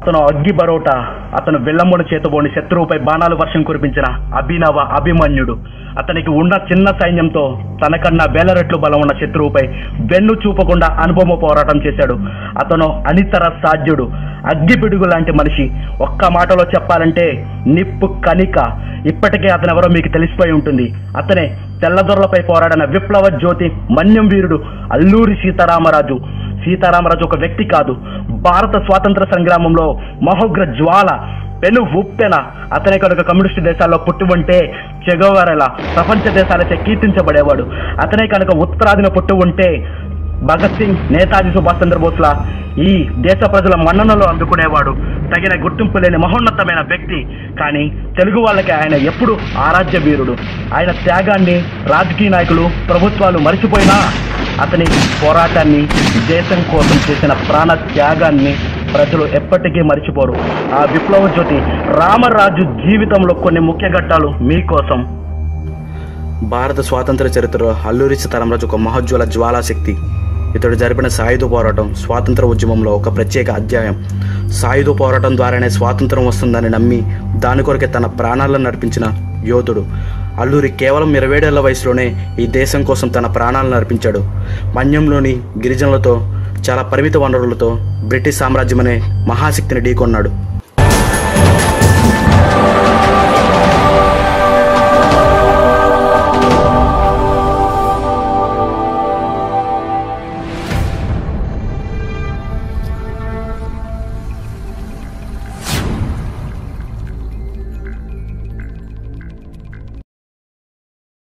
అతను అగ్గి బరోటా అతను విల్లమ్మును చేతబోని శత్రువుపై బాణాలు వర్షం కురిపించిన అభినవ అభిమన్యుడు అతనికి ఉన్న చిన్న సైన్యంతో తనకన్నా వేల రెట్లు బలం ఉన్న శత్రువుపై వెన్ను చూపకుండా అనుభవ పోరాటం చేశాడు అతను అనితర సాధ్యుడు అగ్గి పిడుగు లాంటి మనిషి ఒక్క మాటలో చెప్పాలంటే నిప్పు కనిక ఇప్పటికే అతను ఎవరో మీకు తెలిసిపోయి ఉంటుంది అతనే తెల్లదొరలపై పోరాడిన విప్లవ జ్యోతి మన్యం వీరుడు అల్లూరి సీతారామరాజు సీతారామరాజు ఒక వ్యక్తి కాదు భారత స్వాతంత్ర సంగ్రామంలో మహోగ్ర జ్వాల పెను ఉప్పెన అతనే కనుక కమ్యూనిస్టు దేశాల్లో పుట్టి ఉంటే చెగోవరెలా ప్రపంచ దేశాలచే కీర్తించబడేవాడు అతనే కనుక ఉత్తరాదిన పుట్టి ఉంటే భగత్ సింగ్ నేతాజీ సుభాష్ చంద్రబోస్లా ఈ దేశ ప్రజల మన్ననలు అందుకునేవాడు తగిన గుర్తింపు లేని మహోన్నతమైన వ్యక్తి కానీ తెలుగు వాళ్ళకి ఆయన ఎప్పుడు ఆరాధ్య వీరుడు ఆయన త్యాగాన్ని రాజకీయ నాయకులు ప్రభుత్వాలు మరిచిపోయినా అతని పోరాటాన్ని దేశం కోసం చేసిన ప్రాణ త్యాగాన్ని ప్రజలు ఎప్పటికీ మరిచిపోరు ఆ విప్లవ జ్యోతి రామరాజు జీవితంలో కొన్ని ముఖ్య ఘట్టాలు మీకోసం భారత స్వాతంత్ర చరిత్రలో అల్లూరి సీతారామరాజు ఒక మహోజ్వల జ్వాలాశక్తి ఇతడు జరిపిన సాయుధ పోరాటం స్వాతంత్ర ఉద్యమంలో ఒక ప్రత్యేక అధ్యాయం సాయుధ పోరాటం ద్వారానే స్వాతంత్రం వస్తుందని నమ్మి దాని కొరకే తన ప్రాణాలను నడిపించిన యోధుడు అల్లూరి కేవలం ఇరవేడేళ్ల వయసులోనే ఈ దేశం కోసం తన ప్రాణాలను అర్పించాడు మన్యంలోని గిరిజనులతో చాలా పరిమిత వనరులతో బ్రిటిష్ సామ్రాజ్యం అనే మహాశక్తిని ఢీకొన్నాడు